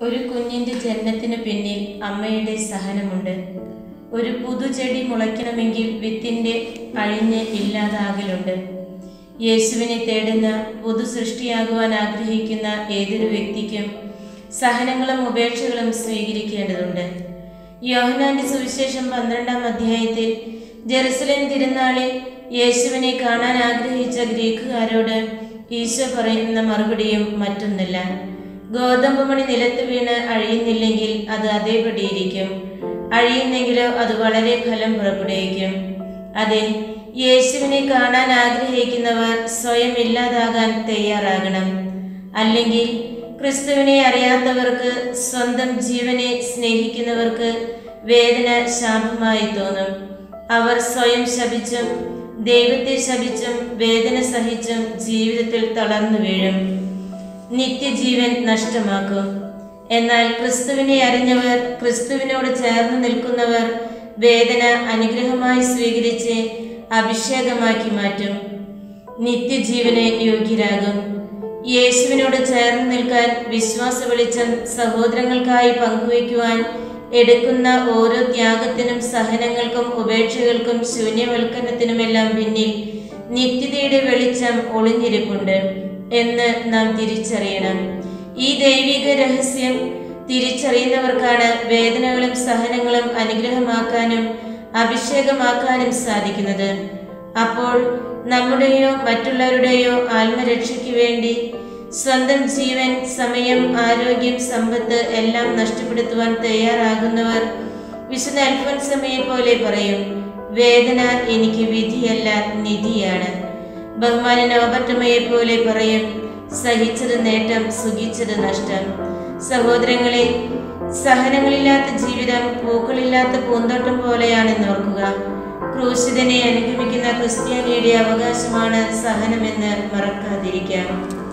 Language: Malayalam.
ഒരു കുഞ്ഞിന്റെ ജനനത്തിനു പിന്നിൽ അമ്മയുടെ സഹനമുണ്ട് ഒരു പുതുചെടി മുളയ്ക്കണമെങ്കിൽ വിത്തിന്റെ അഴിഞ്ഞ് ഇല്ലാതാകലുണ്ട് യേശുവിനെ തേടുന്ന പുതു സൃഷ്ടിയാകുവാൻ ആഗ്രഹിക്കുന്ന ഏതൊരു വ്യക്തിക്കും സഹനങ്ങളും ഉപേക്ഷകളും സ്വീകരിക്കേണ്ടതുണ്ട് യോഹനാന്റെ സുവിശേഷം പന്ത്രണ്ടാം അധ്യായത്തിൽ ജെറുസലേം തിരുനാളിൽ യേശുവിനെ കാണാൻ ആഗ്രഹിച്ച ഗ്രീക്കുകാരോട് ഈശോ പറയുന്ന മറുപടിയും മറ്റൊന്നല്ല ഗോതമ്പ് മണി നിലത്ത് വീണ് അഴിയുന്നില്ലെങ്കിൽ അത് അതേപടിയിരിക്കും അഴിയുന്നെങ്കിലോ അത് വളരെ ഫലം പുറപ്പെടുവിക്കും അതെ യേശുവിനെ കാണാൻ ആഗ്രഹിക്കുന്നവർ സ്വയം ഇല്ലാതാകാൻ തയ്യാറാകണം അല്ലെങ്കിൽ ക്രിസ്തുവിനെ അറിയാത്തവർക്ക് സ്വന്തം ജീവനെ സ്നേഹിക്കുന്നവർക്ക് വേദന ശാപമായി തോന്നും അവർ സ്വയം ശപിച്ചും ദൈവത്തെ ശപിച്ചും വേദന സഹിച്ചും ജീവിതത്തിൽ തളർന്നു വീഴും നിത്യജീവൻ നഷ്ടമാക്കും എന്നാൽ ക്രിസ്തുവിനെ അറിഞ്ഞവർ ക്രിസ്തുവിനോട് ചേർന്ന് നിൽക്കുന്നവർ വേദന അനുഗ്രഹമായി സ്വീകരിച്ച് അഭിഷേകമാക്കി മാറ്റും നിത്യജീവന് യോഗ്യരാകും യേശുവിനോട് ചേർന്ന് നിൽക്കാൻ വിശ്വാസ വെളിച്ചം സഹോദരങ്ങൾക്കായി പങ്കുവയ്ക്കുവാൻ എടുക്കുന്ന ഓരോ ത്യാഗത്തിനും സഹനങ്ങൾക്കും ഉപേക്ഷകൾക്കും ശൂന്യവൽക്കരണത്തിനുമെല്ലാം പിന്നിൽ നിത്യതയുടെ വെളിച്ചം ഒളിഞ്ഞിരിപ്പുണ്ട് എന്ന് നാം തിരിച്ചറിയണം ഈ ദൈവിക രഹസ്യം തിരിച്ചറിയുന്നവർക്കാണ് വേദനകളും സഹനങ്ങളും അനുഗ്രഹമാക്കാനും അഭിഷേകമാക്കാനും സാധിക്കുന്നത് അപ്പോൾ നമ്മുടെയോ മറ്റുള്ളവരുടെയോ ആത്മരക്ഷയ്ക്ക് വേണ്ടി സ്വന്തം ജീവൻ സമയം ആരോഗ്യം സമ്പത്ത് എല്ലാം നഷ്ടപ്പെടുത്തുവാൻ തയ്യാറാകുന്നവർ വിശുദ്ധ അൽഫോൻസമയെ പോലെ പറയും വേദന എനിക്ക് വിധിയല്ല നിധിയാണ് ബഹുമാന നോബർട്ടമയെ പോലെ പറയും സഹിച്ചത് നേട്ടം സുഖിച്ചത് നഷ്ടം സഹോദരങ്ങളെ സഹനങ്ങളില്ലാത്ത ജീവിതം പൂക്കളില്ലാത്ത പൂന്തോട്ടം പോലെയാണെന്ന് ഓർക്കുക ക്രൂശിതനെ അനുഗമിക്കുന്ന ക്രിസ്ത്യാനിയുടെ അവകാശമാണ് സഹനമെന്ന് മറക്കാതിരിക്കാം